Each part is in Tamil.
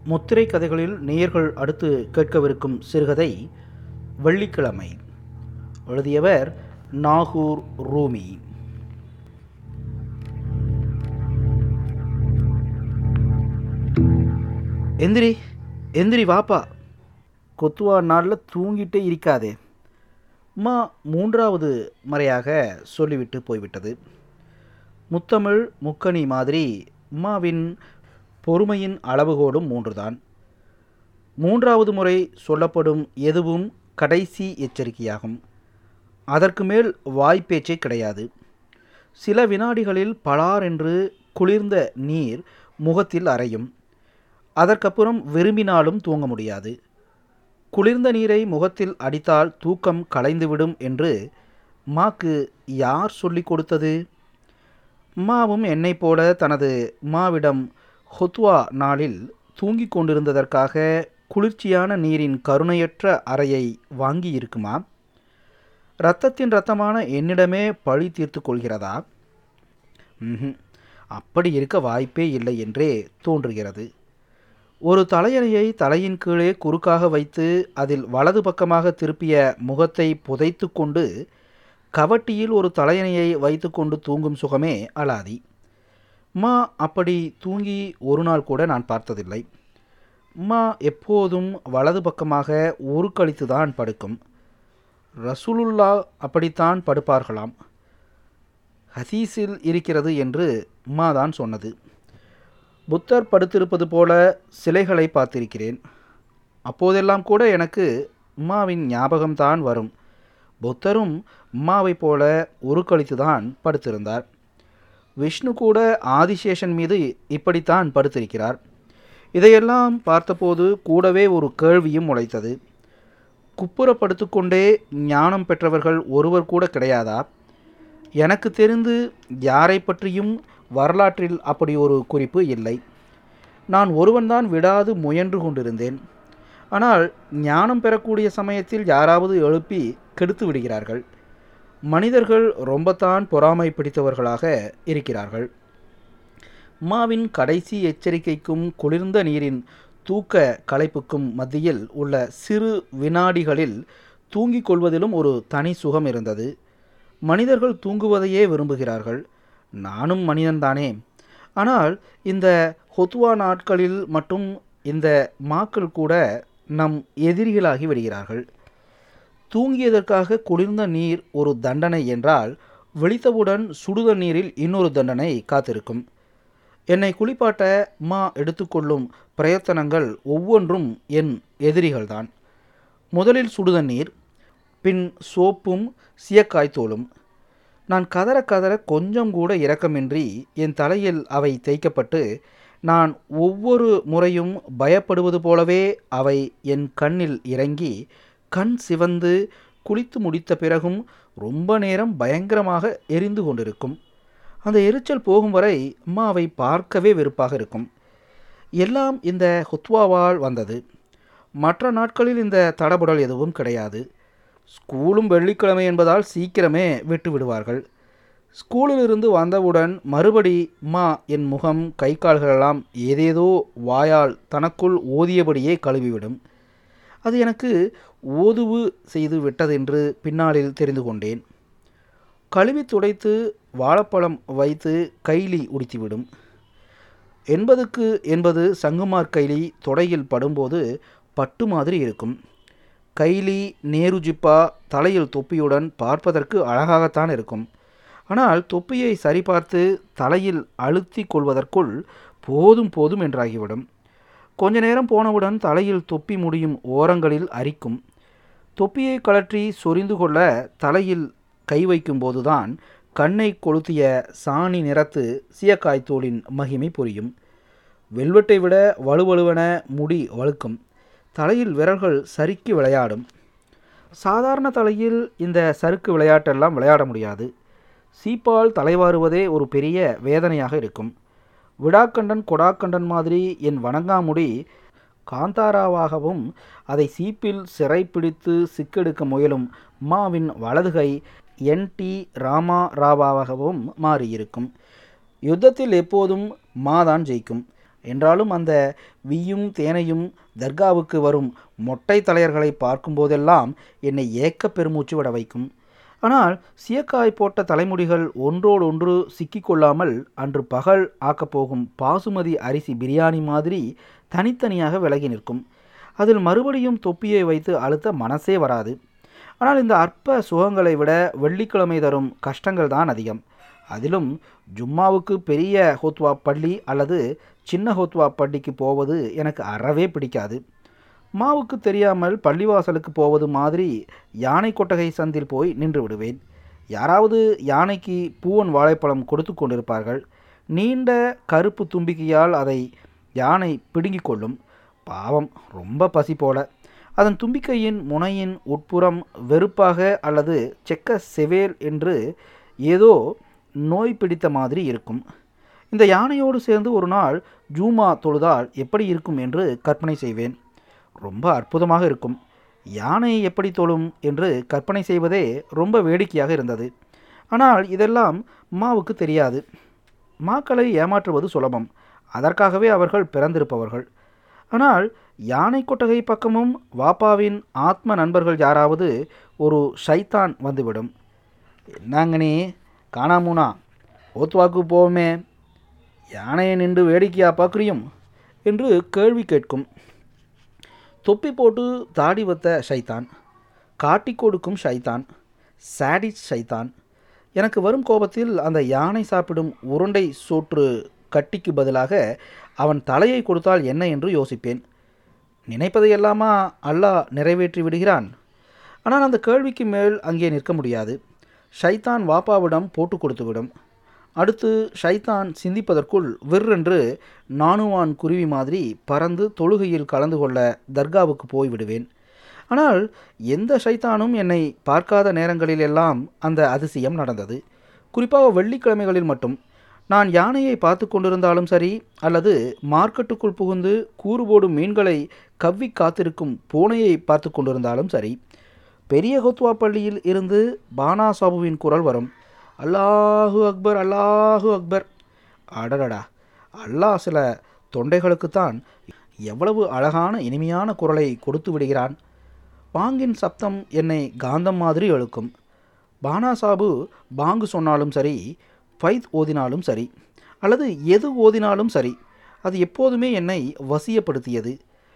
முத்திரை கதைகளில் நேயர்கள் அடுத்து கேட்கவிருக்கும் சிறுகதை வெள்ளிக்கிழமை எழுதியவர் நாகூர் ரூமி எந்திரி எந்திரி வாப்பா கொத்துவா நாளில் தூங்கிட்டே இருக்காதே அம்மா மூன்றாவது முறையாக சொல்லிவிட்டு போய்விட்டது முத்தமிழ் முக்கணி மாதிரி அம்மாவின் பொறுமையின் அளவுகோலும் மூன்றுதான் மூன்றாவது முறை சொல்லப்படும் எதுவும் கடைசி எச்சரிக்கையாகும் அதற்கு மேல் வாய்ப்பேச்சே கிடையாது சில வினாடிகளில் பலார் என்று குளிர்ந்த நீர் முகத்தில் அறையும் அதற்கப்புறம் விரும்பினாலும் தூங்க முடியாது குளிர்ந்த நீரை முகத்தில் அடித்தால் தூக்கம் கலைந்துவிடும் என்று மாக்கு யார் சொல்லிக் கொடுத்தது மாவும் என்னைப் போல தனது மாவிடம் ஹொத்வா நாளில் தூங்கிக் கொண்டிருந்ததற்காக குளிர்ச்சியான நீரின் கருணையற்ற அறையை வாங்கி இருக்குமா இரத்தத்தின் இரத்தமான என்னிடமே பழி தீர்த்து கொள்கிறதா ம்ஹும். அப்படி இருக்க வாய்ப்பே இல்லை என்றே தோன்றுகிறது ஒரு தலையணையை தலையின் கீழே குறுக்காக வைத்து அதில் வலது பக்கமாக திருப்பிய முகத்தை புதைத்து கொண்டு கவட்டியில் ஒரு தலையணையை வைத்துக்கொண்டு தூங்கும் சுகமே அலாதி மா அப்படி தூங்கி ஒரு நாள் கூட நான் பார்த்ததில்லை மா எப்போதும் வலது பக்கமாக ஒரு கழித்து தான் படுக்கும் ரசூலுல்லா அப்படித்தான் படுப்பார்களாம் ஹதீஸில் இருக்கிறது என்று மா தான் சொன்னது புத்தர் படுத்திருப்பது போல சிலைகளை பார்த்திருக்கிறேன் அப்போதெல்லாம் கூட எனக்கு உம்மாவின் ஞாபகம்தான் வரும் புத்தரும் உம்மாவைப் போல உருக்களித்து தான் படுத்திருந்தார் விஷ்ணு கூட ஆதிசேஷன் மீது இப்படித்தான் படுத்திருக்கிறார் இதையெல்லாம் பார்த்தபோது கூடவே ஒரு கேள்வியும் உழைத்தது குப்புற படுத்துக்கொண்டே ஞானம் பெற்றவர்கள் ஒருவர் கூட கிடையாதா எனக்கு தெரிந்து யாரை பற்றியும் வரலாற்றில் அப்படி ஒரு குறிப்பு இல்லை நான் ஒருவன்தான் விடாது முயன்று கொண்டிருந்தேன் ஆனால் ஞானம் பெறக்கூடிய சமயத்தில் யாராவது எழுப்பி கெடுத்து விடுகிறார்கள் மனிதர்கள் ரொம்பத்தான் பொறாமை பிடித்தவர்களாக இருக்கிறார்கள் மாவின் கடைசி எச்சரிக்கைக்கும் குளிர்ந்த நீரின் தூக்க களைப்புக்கும் மத்தியில் உள்ள சிறு வினாடிகளில் தூங்கிக் கொள்வதிலும் ஒரு தனி சுகம் இருந்தது மனிதர்கள் தூங்குவதையே விரும்புகிறார்கள் நானும் மனிதன்தானே ஆனால் இந்த ஹொத்துவா நாட்களில் மட்டும் இந்த மாக்கள் கூட நம் எதிரிகளாகி விடுகிறார்கள் தூங்கியதற்காக குளிர்ந்த நீர் ஒரு தண்டனை என்றால் விழித்தவுடன் சுடுத நீரில் இன்னொரு தண்டனை காத்திருக்கும் என்னை குளிப்பாட்ட மா எடுத்துக்கொள்ளும் பிரயத்தனங்கள் ஒவ்வொன்றும் என் எதிரிகள்தான் முதலில் சுடுதண்ணீர் பின் சோப்பும் சியக்காய் தோலும் நான் கதற கதற கொஞ்சம் கூட இரக்கமின்றி என் தலையில் அவை தேய்க்கப்பட்டு நான் ஒவ்வொரு முறையும் பயப்படுவது போலவே அவை என் கண்ணில் இறங்கி கண் சிவந்து குளித்து முடித்த பிறகும் ரொம்ப நேரம் பயங்கரமாக எரிந்து கொண்டிருக்கும் அந்த எரிச்சல் போகும் வரை அம்மாவை பார்க்கவே வெறுப்பாக இருக்கும் எல்லாம் இந்த ஹுத்வாவால் வந்தது மற்ற நாட்களில் இந்த தடபுடல் எதுவும் கிடையாது ஸ்கூலும் வெள்ளிக்கிழமை என்பதால் சீக்கிரமே விட்டு விடுவார்கள் ஸ்கூலிலிருந்து வந்தவுடன் மறுபடி மா என் முகம் கை கால்களெல்லாம் ஏதேதோ வாயால் தனக்குள் ஓதியபடியே கழுவிவிடும் அது எனக்கு ஓதுவு செய்து விட்டதென்று பின்னாளில் தெரிந்து கொண்டேன் கழுவி துடைத்து வாழைப்பழம் வைத்து கைலி உடுத்திவிடும் எண்பதுக்கு எண்பது சங்குமார் கைலி தொடையில் படும்போது பட்டு மாதிரி இருக்கும் கைலி நேரு ஜிப்பா தலையில் தொப்பியுடன் பார்ப்பதற்கு அழகாகத்தான் இருக்கும் ஆனால் தொப்பியை சரிபார்த்து தலையில் அழுத்தி கொள்வதற்குள் போதும் போதும் என்றாகிவிடும் கொஞ்ச நேரம் போனவுடன் தலையில் தொப்பி முடியும் ஓரங்களில் அரிக்கும் தொப்பியை கழற்றி சொரிந்து கொள்ள தலையில் கை வைக்கும்போதுதான் கண்ணை கொளுத்திய சாணி நிறத்து சீயக்காய்த்தூளின் மகிமை புரியும் வெல்வெட்டை விட வலுவலுவென முடி வழுக்கும் தலையில் விரல்கள் சறுக்கி விளையாடும் சாதாரண தலையில் இந்த சறுக்கு விளையாட்டெல்லாம் விளையாட முடியாது சீப்பால் தலைவாறுவதே ஒரு பெரிய வேதனையாக இருக்கும் விடாக்கண்டன் கொடாக்கண்டன் மாதிரி என் வணங்காமுடி காந்தாராவாகவும் அதை சீப்பில் சிறைப்பிடித்து சிக்கெடுக்க முயலும் மாவின் வலதுகை என் டி ராமா ராவாகவும் மாறியிருக்கும் யுத்தத்தில் எப்போதும் மாதான் ஜெயிக்கும் என்றாலும் அந்த வியும் தேனையும் தர்காவுக்கு வரும் மொட்டை தலையர்களை பார்க்கும்போதெல்லாம் என்னை ஏக்க பெருமூச்சு விட வைக்கும் ஆனால் சியக்காய் போட்ட தலைமுடிகள் ஒன்றோடொன்று சிக்கிக்கொள்ளாமல் அன்று பகல் ஆக்கப்போகும் பாசுமதி அரிசி பிரியாணி மாதிரி தனித்தனியாக விலகி நிற்கும் அதில் மறுபடியும் தொப்பியை வைத்து அழுத்த மனசே வராது ஆனால் இந்த அற்ப சுகங்களை விட வெள்ளிக்கிழமை தரும் கஷ்டங்கள் தான் அதிகம் அதிலும் ஜும்மாவுக்கு பெரிய ஹோத்வா பள்ளி அல்லது சின்ன ஹோத்வா பள்ளிக்கு போவது எனக்கு அறவே பிடிக்காது மாவுக்கு தெரியாமல் பள்ளிவாசலுக்கு போவது மாதிரி யானை கொட்டகை சந்தில் போய் நின்று விடுவேன் யாராவது யானைக்கு பூவன் வாழைப்பழம் கொடுத்து கொண்டிருப்பார்கள் நீண்ட கருப்பு தும்பிக்கையால் அதை யானை பிடுங்கிக் கொள்ளும் பாவம் ரொம்ப பசி போல அதன் தும்பிக்கையின் முனையின் உட்புறம் வெறுப்பாக அல்லது செக்க செவேல் என்று ஏதோ நோய் பிடித்த மாதிரி இருக்கும் இந்த யானையோடு சேர்ந்து ஒரு நாள் ஜூமா தொழுதால் எப்படி இருக்கும் என்று கற்பனை செய்வேன் ரொம்ப அற்புதமாக இருக்கும் யானை எப்படி தொழும் என்று கற்பனை செய்வதே ரொம்ப வேடிக்கையாக இருந்தது ஆனால் இதெல்லாம் மாவுக்கு தெரியாது மாக்களை ஏமாற்றுவது சுலபம் அதற்காகவே அவர்கள் பிறந்திருப்பவர்கள் ஆனால் யானை கொட்டகை பக்கமும் வாப்பாவின் ஆத்ம நண்பர்கள் யாராவது ஒரு ஷைத்தான் வந்துவிடும் என்னங்கனே காணாமூனா ஓத்வாக்கு போவோமே யானையை நின்று வேடிக்கையா பார்க்குறியும் என்று கேள்வி கேட்கும் தொப்பி போட்டு தாடி வத்த ஷைத்தான் காட்டி கொடுக்கும் ஷைத்தான் சாடிஸ் ஷைத்தான் எனக்கு வரும் கோபத்தில் அந்த யானை சாப்பிடும் உருண்டை சோற்று கட்டிக்கு பதிலாக அவன் தலையை கொடுத்தால் என்ன என்று யோசிப்பேன் நினைப்பதையெல்லாமா அல்லாஹ் நிறைவேற்றி விடுகிறான் ஆனால் அந்த கேள்விக்கு மேல் அங்கே நிற்க முடியாது ஷைத்தான் வாப்பாவிடம் போட்டு கொடுத்துவிடும் அடுத்து ஷைத்தான் சிந்திப்பதற்குள் விற்றென்று நானுவான் குருவி மாதிரி பறந்து தொழுகையில் கலந்து கொள்ள தர்காவுக்கு போய் விடுவேன் ஆனால் எந்த ஷைத்தானும் என்னை பார்க்காத நேரங்களில் எல்லாம் அந்த அதிசயம் நடந்தது குறிப்பாக வெள்ளிக்கிழமைகளில் மட்டும் நான் யானையை பார்த்து கொண்டிருந்தாலும் சரி அல்லது மார்க்கெட்டுக்குள் புகுந்து கூறு போடும் மீன்களை கவ்வி காத்திருக்கும் பூனையை பார்த்து கொண்டிருந்தாலும் சரி பெரிய ஹொத்வா பள்ளியில் இருந்து பானா சாபுவின் குரல் வரும் அல்லாஹு அக்பர் அல்லாஹு அக்பர் அடடடா அல்லாஹ் சில தொண்டைகளுக்குத்தான் எவ்வளவு அழகான இனிமையான குரலை கொடுத்து விடுகிறான் பாங்கின் சப்தம் என்னை காந்தம் மாதிரி எழுக்கும் பானா சாபு பாங்கு சொன்னாலும் சரி ஃபைத் ஓதினாலும் சரி அல்லது எது ஓதினாலும் சரி அது எப்போதுமே என்னை வசியப்படுத்தியது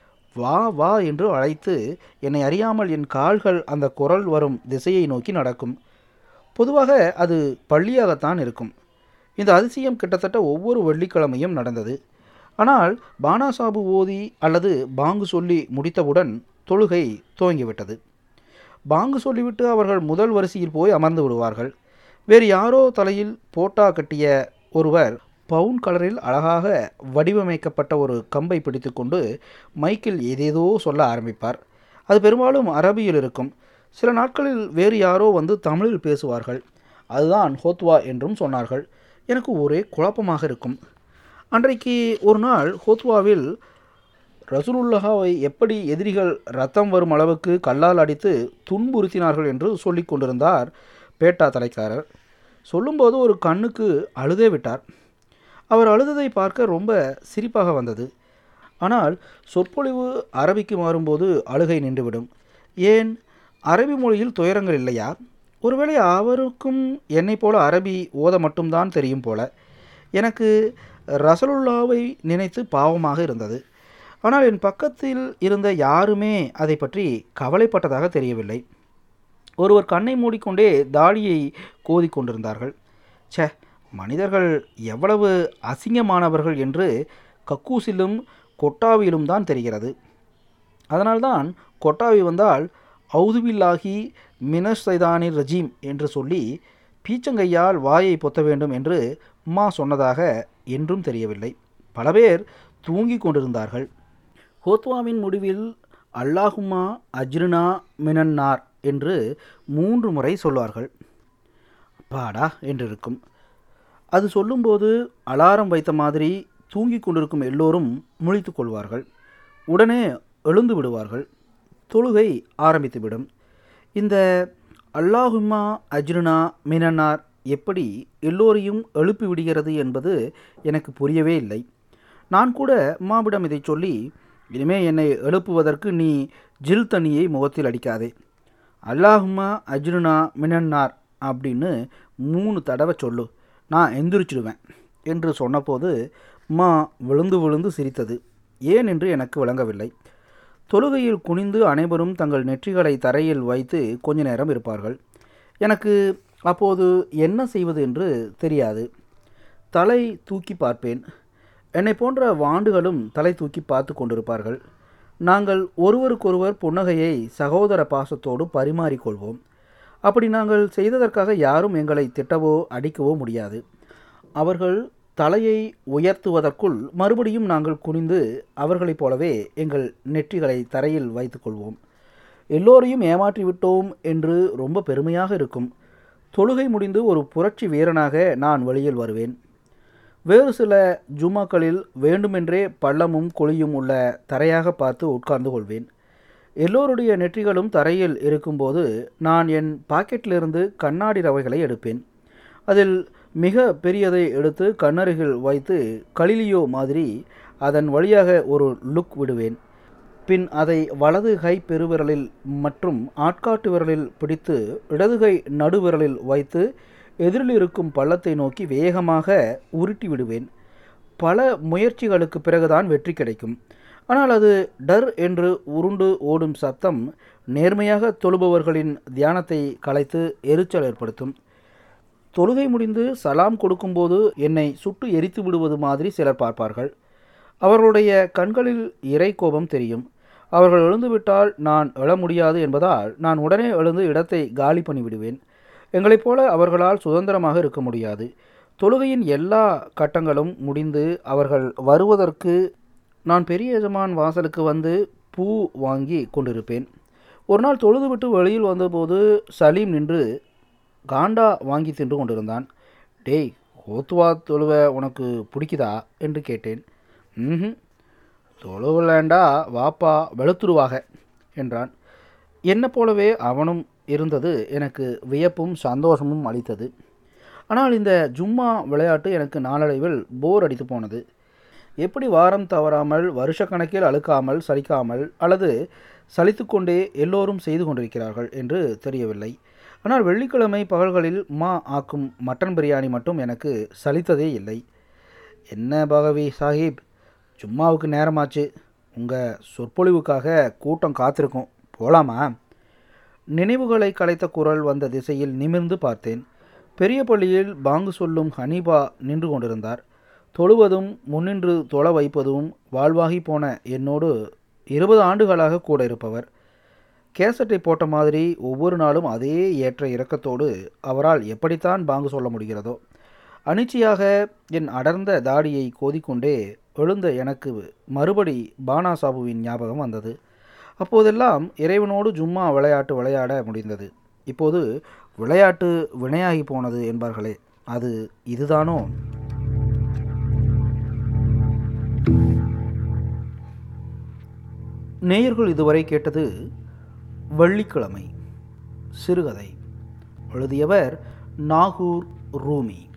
வா வா என்று அழைத்து என்னை அறியாமல் என் கால்கள் அந்த குரல் வரும் திசையை நோக்கி நடக்கும் பொதுவாக அது பள்ளியாகத்தான் இருக்கும் இந்த அதிசயம் கிட்டத்தட்ட ஒவ்வொரு வெள்ளிக்கிழமையும் நடந்தது ஆனால் பானாசாபு ஓதி அல்லது பாங்கு சொல்லி முடித்தவுடன் தொழுகை துவங்கிவிட்டது பாங்கு சொல்லிவிட்டு அவர்கள் முதல் வரிசையில் போய் அமர்ந்து விடுவார்கள் வேறு யாரோ தலையில் போட்டா கட்டிய ஒருவர் பவுன் கலரில் அழகாக வடிவமைக்கப்பட்ட ஒரு கம்பை பிடித்துக்கொண்டு மைக்கில் ஏதேதோ சொல்ல ஆரம்பிப்பார் அது பெரும்பாலும் அரபியில் இருக்கும் சில நாட்களில் வேறு யாரோ வந்து தமிழில் பேசுவார்கள் அதுதான் ஹோத்வா என்றும் சொன்னார்கள் எனக்கு ஒரே குழப்பமாக இருக்கும் அன்றைக்கு ஒரு நாள் ஹோத்வாவில் ரசூலுல்லாஹாவை எப்படி எதிரிகள் ரத்தம் வரும் அளவுக்கு கல்லால் அடித்து துன்புறுத்தினார்கள் என்று சொல்லிக் கொண்டிருந்தார் பேட்டா தலைக்காரர் சொல்லும்போது ஒரு கண்ணுக்கு அழுதே விட்டார் அவர் அழுததை பார்க்க ரொம்ப சிரிப்பாக வந்தது ஆனால் சொற்பொழிவு அரபிக்கு மாறும்போது அழுகை நின்றுவிடும் ஏன் அரபி மொழியில் துயரங்கள் இல்லையா ஒருவேளை அவருக்கும் என்னைப் போல அரபி ஓத மட்டும்தான் தெரியும் போல எனக்கு ரசலுல்லாவை நினைத்து பாவமாக இருந்தது ஆனால் என் பக்கத்தில் இருந்த யாருமே அதை பற்றி கவலைப்பட்டதாக தெரியவில்லை ஒருவர் கண்ணை மூடிக்கொண்டே தாடியை கோதி கொண்டிருந்தார்கள் ச்சே மனிதர்கள் எவ்வளவு அசிங்கமானவர்கள் என்று கக்கூசிலும் கொட்டாவியிலும் தான் தெரிகிறது அதனால்தான் கொட்டாவி வந்தால் ஔதுபில்லாகி மினஷ் சைதானி ரஜீம் என்று சொல்லி பீச்சங்கையால் வாயை பொத்த வேண்டும் என்று உம்மா சொன்னதாக என்றும் தெரியவில்லை பல பேர் தூங்கி கொண்டிருந்தார்கள் ஹோத்வாவின் முடிவில் அல்லாஹுமா அஜ்ருனா மினன்னார் என்று மூன்று முறை சொல்வார்கள் பாடா என்றிருக்கும் அது சொல்லும்போது அலாரம் வைத்த மாதிரி தூங்கி கொண்டிருக்கும் எல்லோரும் முழித்து கொள்வார்கள் உடனே எழுந்து விடுவார்கள் தொழுகை ஆரம்பித்துவிடும் இந்த அல்லாஹுமா அஜ்ருனா மினன்னார் எப்படி எல்லோரையும் எழுப்பி விடுகிறது என்பது எனக்கு புரியவே இல்லை நான் கூட அம்மாவிடம் இதை சொல்லி இனிமே என்னை எழுப்புவதற்கு நீ ஜில் தண்ணியை முகத்தில் அடிக்காதே அல்லாஹுமா அஜ்ருனா மினன்னார் அப்படின்னு மூணு தடவை சொல்லு நான் எந்திரிச்சிடுவேன் என்று சொன்னபோது மா விழுந்து விழுந்து சிரித்தது ஏன் என்று எனக்கு விளங்கவில்லை தொழுகையில் குனிந்து அனைவரும் தங்கள் நெற்றிகளை தரையில் வைத்து கொஞ்ச நேரம் இருப்பார்கள் எனக்கு அப்போது என்ன செய்வது என்று தெரியாது தலை தூக்கி பார்ப்பேன் என்னை போன்ற வாண்டுகளும் தலை தூக்கி பார்த்து கொண்டிருப்பார்கள் நாங்கள் ஒருவருக்கொருவர் புன்னகையை சகோதர பாசத்தோடு பரிமாறிக்கொள்வோம் அப்படி நாங்கள் செய்ததற்காக யாரும் எங்களை திட்டவோ அடிக்கவோ முடியாது அவர்கள் தலையை உயர்த்துவதற்குள் மறுபடியும் நாங்கள் குனிந்து அவர்களைப் போலவே எங்கள் நெற்றிகளை தரையில் வைத்துக்கொள்வோம் எல்லோரையும் ஏமாற்றி விட்டோம் என்று ரொம்ப பெருமையாக இருக்கும் தொழுகை முடிந்து ஒரு புரட்சி வீரனாக நான் வெளியில் வருவேன் வேறு சில ஜும்மாக்களில் வேண்டுமென்றே பள்ளமும் குழியும் உள்ள தரையாக பார்த்து உட்கார்ந்து கொள்வேன் எல்லோருடைய நெற்றிகளும் தரையில் இருக்கும்போது நான் என் பாக்கெட்டிலிருந்து கண்ணாடி ரவைகளை எடுப்பேன் அதில் மிக பெரியதை எடுத்து கண்ணருகில் வைத்து கலிலியோ மாதிரி அதன் வழியாக ஒரு லுக் விடுவேன் பின் அதை வலது கை பெருவிரலில் மற்றும் ஆட்காட்டு விரலில் பிடித்து இடதுகை நடுவிரலில் வைத்து எதிரில் இருக்கும் பள்ளத்தை நோக்கி வேகமாக உருட்டி விடுவேன் பல முயற்சிகளுக்கு பிறகுதான் வெற்றி கிடைக்கும் ஆனால் அது டர் என்று உருண்டு ஓடும் சத்தம் நேர்மையாக தொழுபவர்களின் தியானத்தை கலைத்து எரிச்சல் ஏற்படுத்தும் தொழுகை முடிந்து சலாம் கொடுக்கும்போது என்னை சுட்டு எரித்து விடுவது மாதிரி சிலர் பார்ப்பார்கள் அவர்களுடைய கண்களில் இறை கோபம் தெரியும் அவர்கள் எழுந்துவிட்டால் நான் எழ முடியாது என்பதால் நான் உடனே எழுந்து இடத்தை காலி பண்ணிவிடுவேன் எங்களைப் போல அவர்களால் சுதந்திரமாக இருக்க முடியாது தொழுகையின் எல்லா கட்டங்களும் முடிந்து அவர்கள் வருவதற்கு நான் பெரிய எஜமான் வாசலுக்கு வந்து பூ வாங்கி கொண்டிருப்பேன் ஒரு நாள் தொழுதுவிட்டு வெளியில் வந்தபோது சலீம் நின்று காண்டா வாங்கி தின்று கொண்டிருந்தான் டேய் கோத்துவா தொழுவ உனக்கு பிடிக்குதா என்று கேட்டேன் ம் தொழுவலேண்டா வாப்பா வெளுத்துருவாக என்றான் என்ன போலவே அவனும் இருந்தது எனக்கு வியப்பும் சந்தோஷமும் அளித்தது ஆனால் இந்த ஜும்மா விளையாட்டு எனக்கு நாளடைவில் போர் அடித்து போனது எப்படி வாரம் தவறாமல் வருஷக்கணக்கில் அழுக்காமல் சலிக்காமல் அல்லது சலித்துக்கொண்டே எல்லோரும் செய்து கொண்டிருக்கிறார்கள் என்று தெரியவில்லை ஆனால் வெள்ளிக்கிழமை பகல்களில் மா ஆக்கும் மட்டன் பிரியாணி மட்டும் எனக்கு சலித்ததே இல்லை என்ன பகவி சாஹிப் சும்மாவுக்கு நேரமாச்சு உங்கள் சொற்பொழிவுக்காக கூட்டம் காத்திருக்கும் போலாமா நினைவுகளை கலைத்த குரல் வந்த திசையில் நிமிர்ந்து பார்த்தேன் பெரிய பள்ளியில் பாங்கு சொல்லும் ஹனீபா நின்று கொண்டிருந்தார் தொழுவதும் முன்னின்று தொழ வைப்பதும் வாழ்வாகி போன என்னோடு இருபது ஆண்டுகளாக கூட இருப்பவர் கேசட்டை போட்ட மாதிரி ஒவ்வொரு நாளும் அதே ஏற்ற இறக்கத்தோடு அவரால் எப்படித்தான் பாங்கு சொல்ல முடிகிறதோ அனிச்சையாக என் அடர்ந்த தாடியை கோதிக்கொண்டே எழுந்த எனக்கு மறுபடி பானா சாபுவின் ஞாபகம் வந்தது அப்போதெல்லாம் இறைவனோடு ஜும்மா விளையாட்டு விளையாட முடிந்தது இப்போது விளையாட்டு வினையாகி போனது என்பார்களே அது இதுதானோ நேயர்கள் இதுவரை கேட்டது வெள்ளிக்கிழமை சிறுகதை எழுதியவர் நாகூர் ரூமி